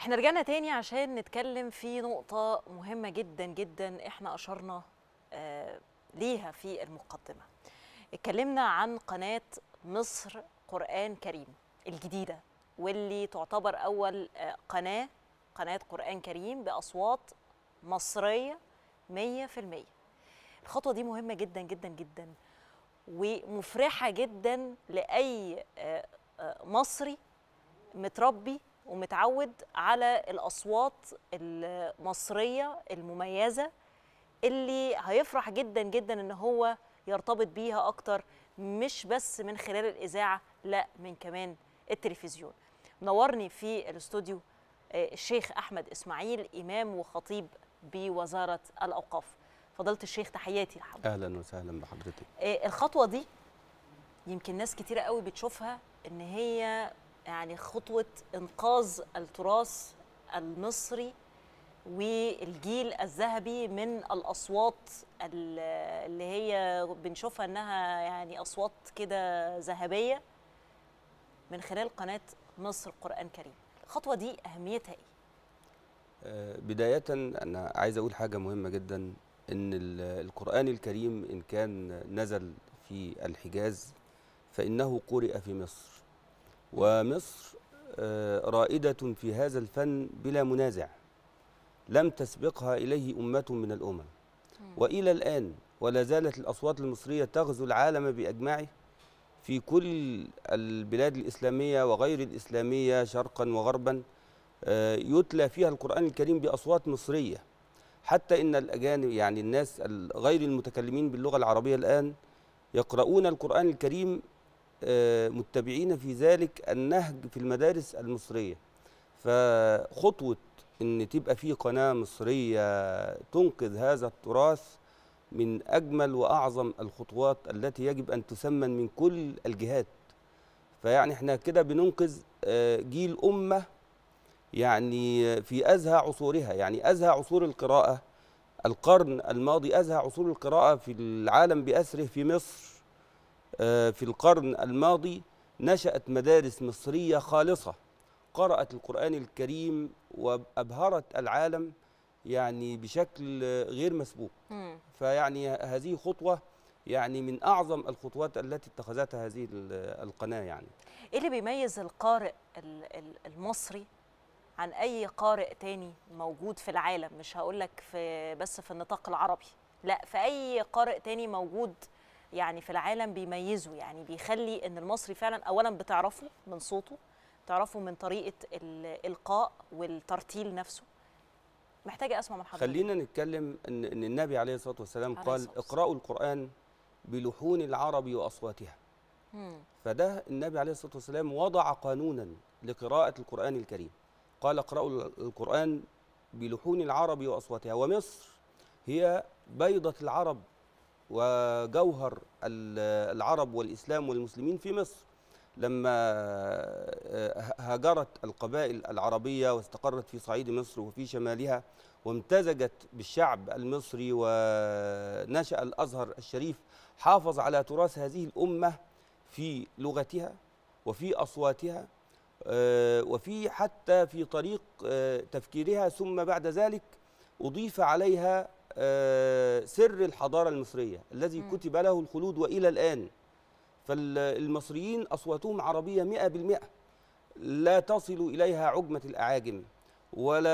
احنا رجعنا تاني عشان نتكلم في نقطة مهمة جدا جدا احنا أشرنا آه ليها في المقدمة اتكلمنا عن قناة مصر قرآن كريم الجديدة واللي تعتبر أول آه قناة قناة قرآن كريم بأصوات مصرية مية في المية الخطوة دي مهمة جدا جدا جدا ومفرحة جدا لأي آه آه مصري متربي ومتعود على الأصوات المصرية المميزة اللي هيفرح جدا جدا إن هو يرتبط بيها أكتر مش بس من خلال الإذاعة لا من كمان التلفزيون منورني في الاستوديو الشيخ أحمد إسماعيل إمام وخطيب بوزارة الأوقاف فضيلة الشيخ تحياتي لحضرتك اهلا وسهلا بحضرتك الخطوة دي يمكن ناس كتيرة قوي بتشوفها إن هي يعني خطوة إنقاذ التراث المصري والجيل الذهبي من الأصوات اللي هي بنشوفها إنها يعني أصوات كده ذهبية من خلال قناة مصر قرآن كريم الخطوة دي أهميتها إيه؟ بداية أنا عايز أقول حاجة مهمة جدا إن القرآن الكريم إن كان نزل في الحجاز فإنه قرئ في مصر ومصر رائدة في هذا الفن بلا منازع لم تسبقها إليه أمة من الأمم وإلى الآن ولا زالت الأصوات المصرية تغزو العالم بأجمعه في كل البلاد الإسلامية وغير الإسلامية شرقا وغربا يتلى فيها القرآن الكريم بأصوات مصرية حتى إن الأجانب يعني الناس غير المتكلمين باللغة العربية الآن يقرؤون القرآن الكريم متبعين في ذلك النهج في المدارس المصرية فخطوة ان تبقى في قناة مصرية تنقذ هذا التراث من أجمل وأعظم الخطوات التي يجب أن تسمن من كل الجهات فيعني احنا كده بننقذ جيل أمة يعني في أزهى عصورها يعني أزهى عصور القراءة القرن الماضي أزهى عصور القراءة في العالم بأسره في مصر في القرن الماضي نشأت مدارس مصرية خالصة قرأت القرآن الكريم وأبهرت العالم يعني بشكل غير مسبوق فيعني هذه خطوة يعني من أعظم الخطوات التي اتخذتها هذه القناة يعني إيه اللي بيميز القارئ المصري عن أي قارئ تاني موجود في العالم مش هقول لك في بس في النطاق العربي لا في أي قارئ تاني موجود يعني في العالم بيميزه يعني بيخلي ان المصري فعلا اولا بتعرفه من صوته تعرفه من طريقه الالقاء والترتيل نفسه محتاجه اسمع من حضرتك خلينا نتكلم ان ان النبي عليه الصلاه والسلام قال اقرأوا القرآن بلحون العرب واصواتها مم. فده النبي عليه الصلاه والسلام وضع قانونا لقراءه القرآن الكريم قال اقرأوا القرآن بلحون العرب واصواتها ومصر هي بيضة العرب وجوهر العرب والإسلام والمسلمين في مصر لما هاجرت القبائل العربية واستقرت في صعيد مصر وفي شمالها وامتزجت بالشعب المصري ونشأ الأزهر الشريف حافظ على تراث هذه الأمة في لغتها وفي أصواتها وفي حتى في طريق تفكيرها ثم بعد ذلك أضيف عليها سر الحضارة المصرية الذي م. كتب له الخلود وإلى الآن فالمصريين أصواتهم عربية مئة بالمئة لا تصل إليها عجمة الأعاجم ولا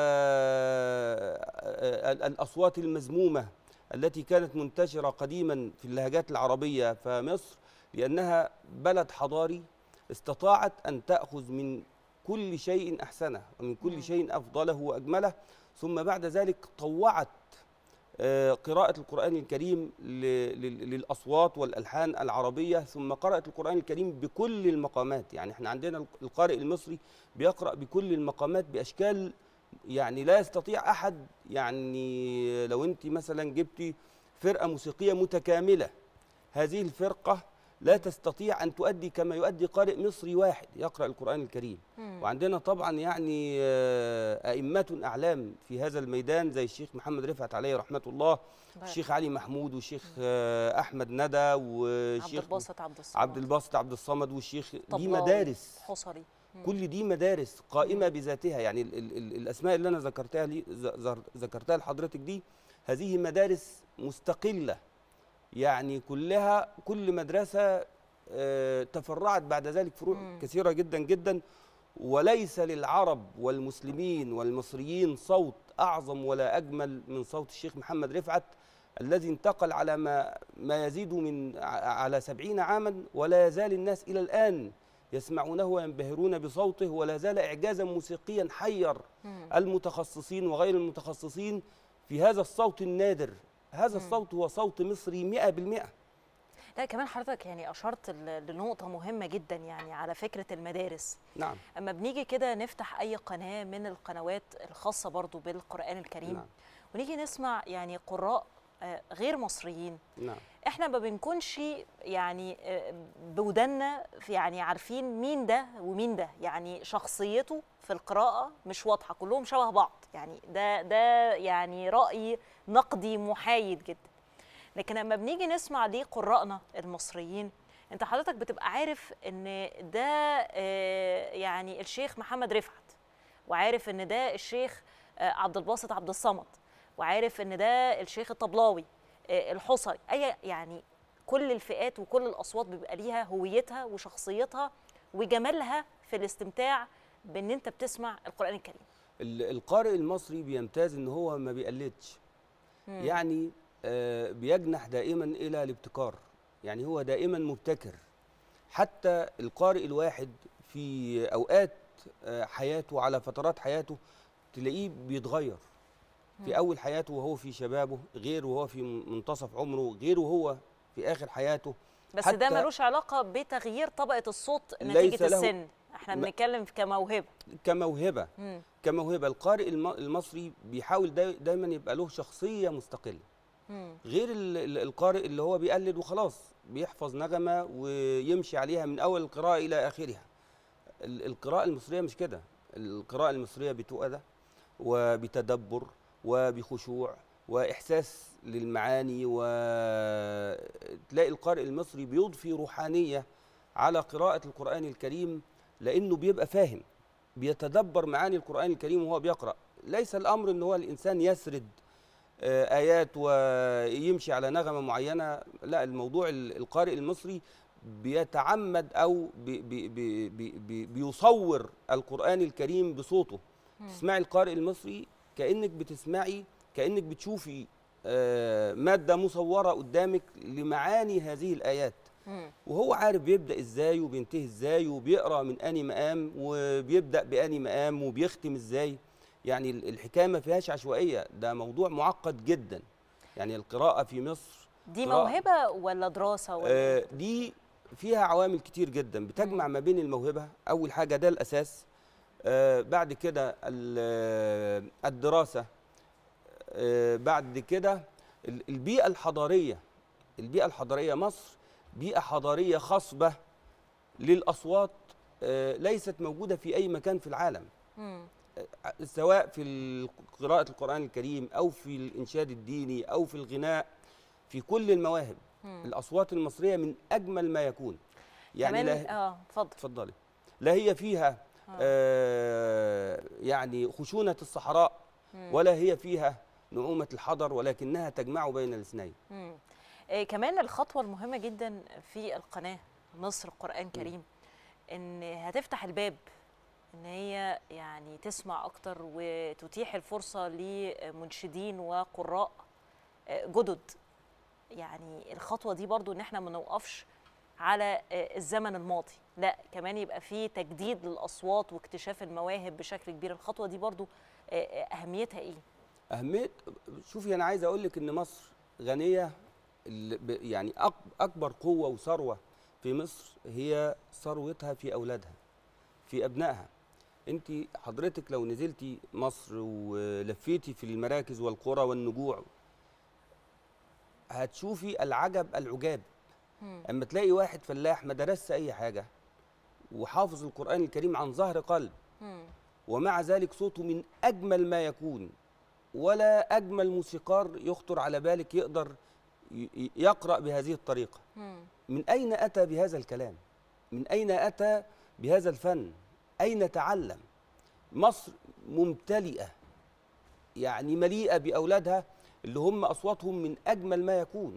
الأصوات المزمومة التي كانت منتشرة قديما في اللهجات العربية فمصر لأنها بلد حضاري استطاعت أن تأخذ من كل شيء أحسنه ومن كل شيء أفضله وأجمله ثم بعد ذلك طوعت قراءة القرآن الكريم للأصوات والألحان العربية ثم قرأت القرآن الكريم بكل المقامات يعني احنا عندنا القارئ المصري بيقرأ بكل المقامات بأشكال يعني لا يستطيع أحد يعني لو أنت مثلا جبتي فرقة موسيقية متكاملة هذه الفرقة لا تستطيع أن تؤدي كما يؤدي قارئ مصري واحد يقرأ القرآن الكريم مم. وعندنا طبعا يعني أئمة أعلام في هذا الميدان زي الشيخ محمد رفعت عليه رحمة الله الشيخ علي محمود والشيخ أحمد ندى والشيخ عبد الباسط عبد الصمد عبد الباسط عبد الصمد والشيخ دي مدارس حصري كل دي مدارس قائمه بذاتها يعني ال ال ال الاسماء اللي انا ذكرتها لي ذ- ذر- ذكرتها لحضرتك دي هذه مدارس مستقله يعني كلها كل مدرسه آه، تفرعت بعد ذلك فروع مم. كثيره جدا جدا وليس للعرب والمسلمين والمصريين صوت اعظم ولا اجمل من صوت الشيخ محمد رفعت الذي انتقل على ما ما يزيد من ع- على سبعين عاما ولا يزال الناس الى الان يسمعونه وينبهرون بصوته ولا زال اعجازا موسيقيا حير مم. المتخصصين وغير المتخصصين في هذا الصوت النادر هذا مم. الصوت هو صوت مصري مئة بالمئة لا كمان حضرتك يعني اشرت ل- لنقطه مهمه جدا يعني على فكره المدارس نعم اما بنيجي كده نفتح اي قناه من القنوات الخاصه برضو بالقران الكريم نعم ونيجي نسمع يعني قراء آه، غير مصريين نعم احنا ما بنكونش يعني آه، بودنا في يعني عارفين مين ده ومين ده يعني شخصيته في القراءة مش واضحة كلهم شبه بعض يعني ده ده يعني رأي نقدي محايد جدا لكن لما بنيجي نسمع ليه قراءنا المصريين انت حضرتك بتبقى عارف ان ده آه، يعني الشيخ محمد رفعت وعارف ان ده الشيخ آه، عبد الباسط عبد الصمد وعارف ان ده الشيخ الطبلاوي آه، الحصري اي يعني كل الفئات وكل الاصوات بيبقى ليها هويتها وشخصيتها وجمالها في الاستمتاع بان انت بتسمع القران الكريم ال- القارئ المصري بيمتاز ان هو ما بيقلدش مم. يعني آه، بيجنح دائما الى الابتكار يعني هو دائما مبتكر حتى القارئ الواحد في اوقات آه، حياته على فترات حياته تلاقيه بيتغير مم. في اول حياته وهو في شبابه غير وهو في منتصف عمره غير وهو في اخر حياته بس ده حتى- ملوش علاقه بتغيير طبقه الصوت ليس نتيجه له- السن احنا ما- بنتكلم كموهبه كموهبه مم. كموهبه القارئ الم- المصري بيحاول داي- دايما يبقى له شخصيه مستقله مم. غير ال- ال- القارئ اللي هو بيقلد وخلاص بيحفظ نغمة ويمشي عليها من أول القراءة إلى آخرها ال- القراءة المصرية مش كده القراءة المصرية بتؤدى وبتدبر وبخشوع وإحساس للمعاني وتلاقي القارئ المصري بيضفي روحانية على قراءة القرآن الكريم لأنه بيبقى فاهم بيتدبر معاني القرآن الكريم وهو بيقرأ ليس الأمر أن هو الإنسان يسرد آه، آيات ويمشي على نغمة معينة لا الموضوع ال- القارئ المصري بيتعمد أو بي بي بي بي بي بيصور القرآن الكريم بصوته مم. تسمعي القارئ المصري كأنك بتسمعي كأنك بتشوفي آه، مادة مصورة قدامك لمعاني هذه الآيات مم. وهو عارف بيبدا ازاي وبينتهي ازاي وبيقرا من اني مقام وبيبدا باني مقام وبيختم ازاي يعني ال- الحكايه ما فيهاش عشوائيه ده موضوع معقد جدا يعني القراءه في مصر دي قراءة- موهبه ولا دراسه ولا آه دي فيها عوامل كتير جدا بتجمع مم. ما بين الموهبه اول حاجه ده الاساس آه بعد كده ال- الدراسه آه بعد كده ال- البيئه الحضاريه البيئه الحضاريه مصر بيئه حضاريه خصبه للاصوات آه ليست موجوده في اي مكان في العالم مم. سواء في ال- قراءة القرآن الكريم أو في الإنشاد الديني أو في الغناء في كل المواهب مم. الأصوات المصرية من أجمل ما يكون يعني كمان لا اه اتفضل اتفضلي لا هي فيها آه. آه يعني خشونة الصحراء مم. ولا هي فيها نعومة الحضر ولكنها تجمع بين الاثنين مم. آه كمان الخطوة المهمة جدا في القناة مصر قرآن كريم إن هتفتح الباب إن هي يعني تسمع أكتر وتتيح الفرصة لمنشدين وقراء آه، جدد يعني الخطوة دي برضو إن إحنا ما نوقفش على آه، الزمن الماضي لا كمان يبقى في تجديد للأصوات واكتشاف المواهب بشكل كبير الخطوة دي برضو آه، آه، أهميتها إيه؟ أهمية شوفي أنا عايز أقول لك إن مصر غنية ال- ب- يعني أك- أكبر قوة وثروة في مصر هي ثروتها في أولادها في أبنائها أنت حضرتك لو نزلتي مصر ولفيتي في المراكز والقرى والنجوع هتشوفي العجب العجاب مم. اما تلاقي واحد فلاح ما درسش اي حاجه وحافظ القران الكريم عن ظهر قلب مم. ومع ذلك صوته من اجمل ما يكون ولا اجمل موسيقار يخطر على بالك يقدر ي- ي- يقرا بهذه الطريقه مم. من اين اتى بهذا الكلام من اين اتى بهذا الفن أين تعلم مصر ممتلئة يعني مليئة بأولادها اللي هم أصواتهم من أجمل ما يكون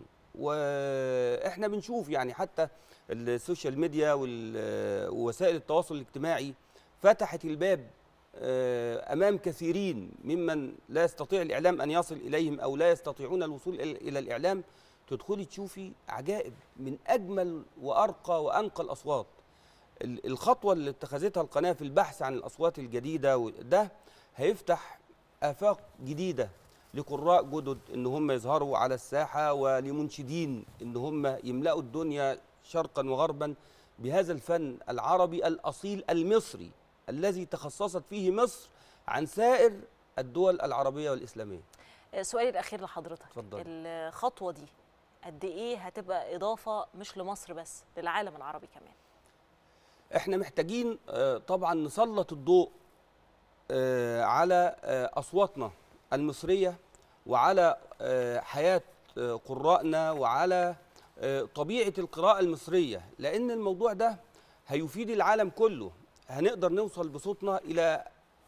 وإحنا بنشوف يعني حتى السوشيال ميديا وال- ووسائل التواصل الاجتماعي فتحت الباب آه، أمام كثيرين ممن لا يستطيع الإعلام أن يصل إليهم أو لا يستطيعون الوصول إلى إلى الإعلام تدخلي تشوفي عجائب من أجمل وأرقى وأنقى الأصوات ال- الخطوة اللي اتخذتها القناة في البحث عن الأصوات الجديدة وده هيفتح آفاق جديدة لقراء جدد إن هم يظهروا على الساحة ولمنشدين إن هم يملأوا الدنيا شرقا وغربا بهذا الفن العربي الأصيل المصري الذي تخصصت فيه مصر عن سائر الدول العربية والإسلامية آه، سؤالي الاخير لحضرتك اتفضلي. الخطوه دي قد ايه هتبقى اضافه مش لمصر بس للعالم العربي كمان احنا محتاجين آه، طبعا نسلط الضوء آه، على آه، اصواتنا المصريه وعلى آه، حياه آه، قرائنا وعلى آه، طبيعه القراءه المصريه لان الموضوع ده هيفيد العالم كله هنقدر نوصل بصوتنا الى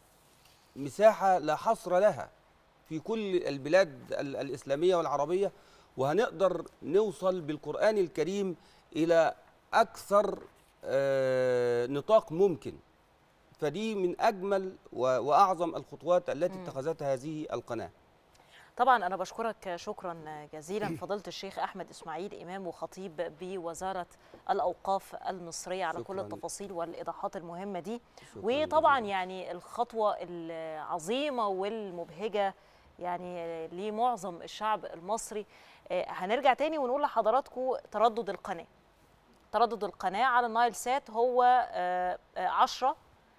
مساحه لا حصر لها في كل البلاد ال- الاسلاميه والعربيه وهنقدر نوصل بالقران الكريم الى اكثر آه، نطاق ممكن فدي من اجمل و- واعظم الخطوات التي مم. اتخذتها هذه القناه طبعا انا بشكرك شكرا جزيلا فضيله الشيخ احمد اسماعيل امام وخطيب بوزاره الاوقاف المصريه على كل شكراً. التفاصيل والايضاحات المهمه دي شكراً وطبعا جزيلاً. يعني الخطوه العظيمه والمبهجه يعني لمعظم الشعب المصري آه، هنرجع تاني ونقول لحضراتكم تردد القناه تردد القناه على النايل سات هو آه، آه، 10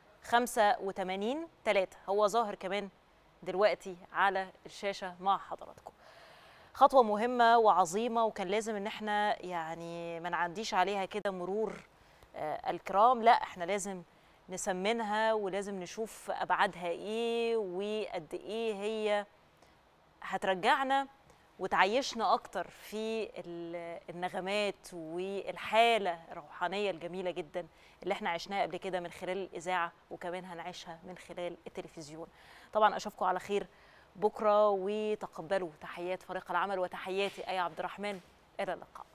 85 3 هو ظاهر كمان دلوقتي على الشاشه مع حضراتكم خطوه مهمه وعظيمه وكان لازم ان احنا يعني ما نعديش عليها كده مرور آه، الكرام لا احنا لازم نسمنها ولازم نشوف ابعادها ايه وقد ايه هي هترجعنا وتعيشنا اكتر في ال- النغمات والحاله الروحانيه الجميله جدا اللي احنا عشناها قبل كده من خلال الاذاعه وكمان هنعيشها من خلال التلفزيون طبعا اشوفكم على خير بكره وتقبلوا تحيات فريق العمل وتحياتي اي عبد الرحمن الى اللقاء